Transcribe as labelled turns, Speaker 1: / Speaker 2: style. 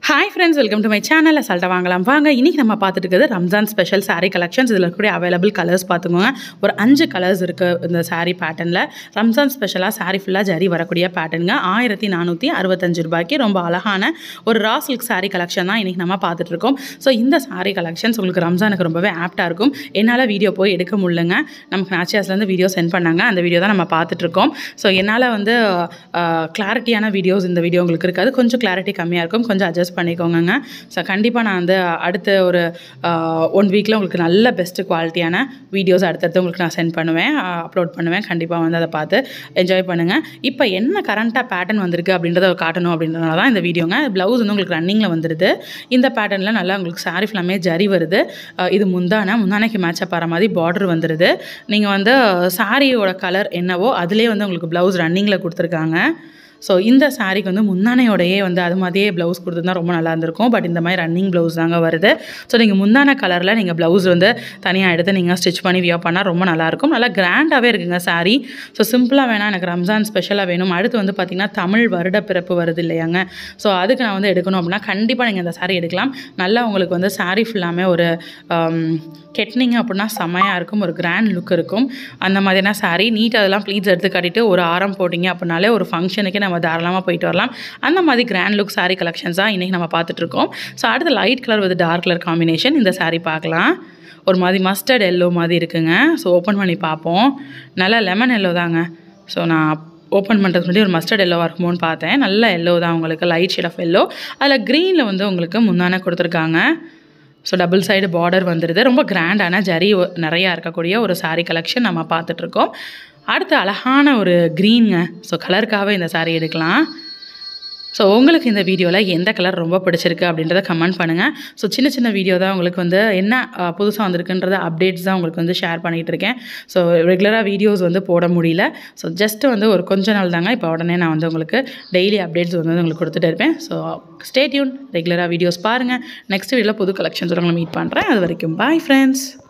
Speaker 1: hi friends welcome to my channel அசால்ட்டாக வாங்கலாம் வாங்க இன்றைக்கி நம்ம பார்த்துட்டு இருக்கிறது ரம்ஜான் ஸ்பெஷல் saree கலெக்ஷன்ஸ் இதில் இருக்கக்கூடிய அவைலபிள் கலர்ஸ் பார்த்துக்கோங்க ஒரு அஞ்சு கலர்ஸ் இருக்குது இந்த saree பேட்டர்னில் ரம்ஜான் ஸ்பெஷலாக saree ஃபுல்லாக ஜரி வரக்கூடிய பேட்டர்னுங்க ஆயிரத்தி நானூற்றி அறுபத்தஞ்சு ரூபாய்க்கு ரொம்ப அழகான ஒரு ரா சில்க் saree கலெக்ஷன் தான் இன்றைக்கி நம்ம பார்த்துட்ருக்கோம் ஸோ இந்த saree கலெக்ஷன்ஸ் உங்களுக்கு ரம்ஜானுக்கு ரொம்பவே ஆப்டாக இருக்கும் என்னால் வீடியோ போய் எடுக்க முடியலங்க நமக்கு நாச்சியாஸ்லேருந்து வீடியோ சென்ட் பண்ணாங்க அந்த வீடியோ தான் நம்ம பார்த்துட்ருக்கோம் ஸோ என்னால் வந்து கிளாரிட்டியான வீடியோஸ் இந்த வீடியோ உங்களுக்கு இருக்காது கொஞ்சம் கிளாரிட்டி கம்மியாக இருக்கும் கொஞ்சம் அட்ஜஸ்ட் பண்ணிக்கோங்கங்க ஸோ கண்டிப்பாக நான் வந்து அடுத்த ஒரு ஒன் வீக்கில் உங்களுக்கு நல்ல பெஸ்ட்டு குவாலிட்டியான வீடியோஸ் அடுத்தடுத்து உங்களுக்கு நான் சென்ட் பண்ணுவேன் அப்லோட் பண்ணுவேன் கண்டிப்பாக வந்து அதை பார்த்து என்ஜாய் பண்ணுங்கள் இப்போ என்ன கரண்ட்டாக பேட்டர்ன் வந்திருக்கு அப்படின்றத காட்டணும் அப்படின்றதுனால தான் இந்த வீடியோங்க ப்ளவுஸ் வந்து உங்களுக்கு ரன்னிங்கில் வந்துடுது இந்த பேட்டர்னில் நல்லா உங்களுக்கு சாரி ஃபுல்லாமே ஜரி வருது அஹ் இது முந்தான முந்தானைக்கு மேட்சப் ஆகிற மாதிரி பார்டர் வந்துடுது நீங்கள் வந்து சாரியோட கலர் என்னவோ அதிலே வந்து உங்களுக்கு ப்ளவுஸ் ரன்னிங்கில் கொடுத்துருக்காங்க ஸோ இந்த சாரீக்கு வந்து முந்தானையோடையே வந்து அது மாதிரியே ப்ளவுஸ் கொடுத்துருந்தா ரொம்ப நல்லா இருந்திருக்கும் பட் இந்த மாதிரி ரன்னிங் ப்ளவுஸ் தாங்க வருது ஸோ நீங்கள் முந்தான கலரில் நீங்கள் ப்ளவுஸ் வந்து தனியாக எடுத்து நீங்கள் ஸ்டிச் பண்ணி வியர் பண்ணால் ரொம்ப நல்லாயிருக்கும் நல்லா கிராண்டாகவே இருக்குங்க சாரீ ஸோ சிம்பிளாக வேணாம் எனக்கு ரம்ஜான் ஸ்பெஷலாக வேணும் அடுத்து வந்து பார்த்திங்கன்னா தமிழ் வருட பிறப்பு வருது இல்லையாங்க ஸோ அதுக்கு நான் வந்து எடுக்கணும் அப்படின்னா கண்டிப்பாக நீங்கள் இந்த சாரீ எடுக்கலாம் நல்லா உங்களுக்கு வந்து சாரீ ஃபுல்லாமே ஒரு கெட்னிங்க அப்படின்னா செமையாக இருக்கும் ஒரு கிராண்ட் லுக் இருக்கும் அந்த மாதிரியான சாரீ நீட் அதெல்லாம் ப்ளீட்ஸ் எடுத்து கட்டிட்டு ஒரு ஆரம் போட்டிங்க அப்படின்னாலே ஒரு ஃபங்க்ஷனுக்கே நம்ம தாராளமாக போயிட்டு வரலாம் அந்த மாதிரி கிராண்ட் லுக் சாரீ கலெக்ஷன்ஸ் தான் இன்றைக்கி நம்ம பார்த்துட்ருக்கோம் ஸோ அடுத்து light colour with dark colour combination இந்த சாரீ பார்க்கலாம் ஒரு மாதிரி மஸ்டர்ட் எல்லோ மாதிரி இருக்குங்க ஸோ ஓப்பன் பண்ணி பார்ப்போம் நல்லா லெமன் எல்லோ தாங்க ஸோ நான் ஓப்பன் பண்ணுறதுக்கு முன்னாடி ஒரு மஸ்டர்ட் எல்லோவாக இருக்குமோன்னு பார்த்தேன் நல்ல எல்லோ தான் உங்களுக்கு லைட் ஷேட் ஆஃப் எல்லோ அதில் க்ரீனில் வந்து உங்களுக்கு முந்தான கொடுத்துருக்காங்க ஸோ டபுள் சைடு பார்டர் வந்துடுது ரொம்ப கிராண்டான ஜரி ஒ- நிறையா இருக்கக்கூடிய ஒரு saree கலெக்ஷன் நம்ம பார்த்துட்ருக்கோம் அடுத்து அழகான ஒரு க்ரீனுங்க ஸோ கலருக்காகவே இந்த saree எடுக்கலாம் ஸோ உங்களுக்கு இந்த வீடியோவில் எந்த கலர் ரொம்ப பிடிச்சிருக்கு அப்படின்றத கமெண்ட் பண்ணுங்கள் ஸோ சின்ன சின்ன வீடியோ தான் உங்களுக்கு வந்து என்ன புதுசாக வந்திருக்குன்றத அப்டேட்ஸ் தான் உங்களுக்கு வந்து ஷேர் பண்ணிகிட்டு இருக்கேன் ஸோ ரெகுலராக வீடியோஸ் வந்து போட முடியல ஸோ ஜஸ்ட் வந்து ஒரு கொஞ்ச நாள் தாங்க இப்போ உடனே நான் வந்து உங்களுக்கு டெய்லி அப்டேட்ஸ் வந்து உங்களுக்கு கொடுத்துட்டே இருப்பேன் ஸோ ஸ்டே டியூன் ரெகுலராக வீடியோஸ் பாருங்கள் நெக்ஸ்ட் வீடியோவில் புது கலெக்ஷன்ஸ் உங்களை மீட் பண்ணுறேன் அது வரைக்கும் பாய் ஃப்ரெண்ட்ஸ்